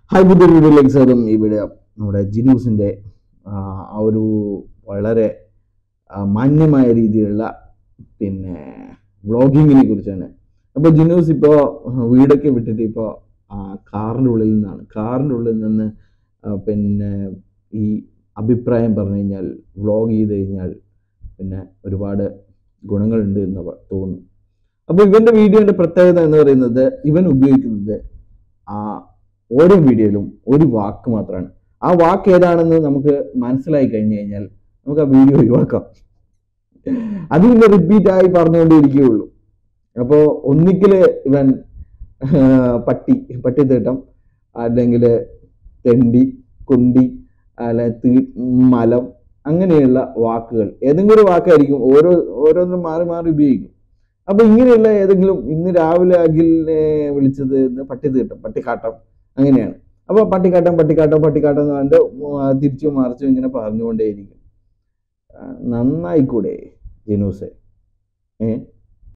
hi പുതിയൊരു വീഡിയോയിലേക്ക് സ്വാഗതം ഈ വീഡിയോ നമ്മുടെ ജിനൂസിൻ്റെ ആ ഒരു വളരെ ആ, മാന്യമായ രീതിയിലുള്ള പിന്നെ വ്ളോഗിങ്ങിനെ കുറിച്ചാണ് അപ്പോൾ ജിനൂസ് ഇപ്പോൾ വീടൊക്കെ വിട്ടിട്ട് ഇപ്പോൾ കാറിൻ്റെ ഉള്ളിൽ നിന്നാണ് കാറിൻ്റെ ഉള്ളിൽ നിന്ന് ആ, പിന്നെ ഈ അഭിപ്രായം പറഞ്ഞു കഴിഞ്ഞാൽ വ്ളോഗ് ചെയ്ത് കഴിഞ്ഞാൽ പിന്നെ ഒരുപാട് ഗുണങ്ങളുണ്ട് എന്ന് പ- തോന്നുന്നു അപ്പോൾ ഇവൻ്റെ വീഡിയോൻ്റെ പ്രത്യേകത എന്ന് പറയുന്നത് ഇവൻ ഉപയോഗിക്കുന്നത് ആ ഓരോ വീഡിയോയിലും ഒരു വാക്ക് മാത്രമാണ് ആ വാക്ക് ഏതാണെന്ന് നമുക്ക് മനസ്സിലായി കഴിഞ്ഞു കഴിഞ്ഞാൽ നമുക്ക് ആ വീഡിയോ ഒഴിവാക്കാം അത് പിന്നെ റിപ്പീറ്റ് ആയി പറഞ്ഞുകൊണ്ടേയിരിക്കുകയുള്ളൂ അപ്പോൾ ഒന്നിക്കല് ഇവൻ ആ, പട്ടി പട്ടിത്തീട്ടം അല്ലെങ്കിൽ തെണ്ടി കുണ്ടി അല്ലെ തീ മലം അങ്ങനെയുള്ള വാക്കുകൾ ഏതെങ്കിലും ഒരു വാക്കായിരിക്കും ഓരോ ഓരോന്നും മാറി മാറി ഉപയോഗിക്കും അപ്പൊ ഇങ്ങനെയുള്ള ഏതെങ്കിലും ഇന്ന് രാവിലെ അഖിലിനെ വിളിച്ചത് ഇന്ന് പട്ടിത്തീട്ടം പട്ടിക്കാട്ടം അങ്ങനെയാണ് അപ്പൊ പട്ടിക്കാട്ടം പട്ടിക്കാട്ടം പട്ടിക്കാട്ടം എന്ന് കണ്ട് തിരിച്ചു മറിച്ചും ഇങ്ങനെ പറഞ്ഞുകൊണ്ടേയിരിക്കും ആ, നന്നായിക്കൂടെ ജിനൂസെ ഏ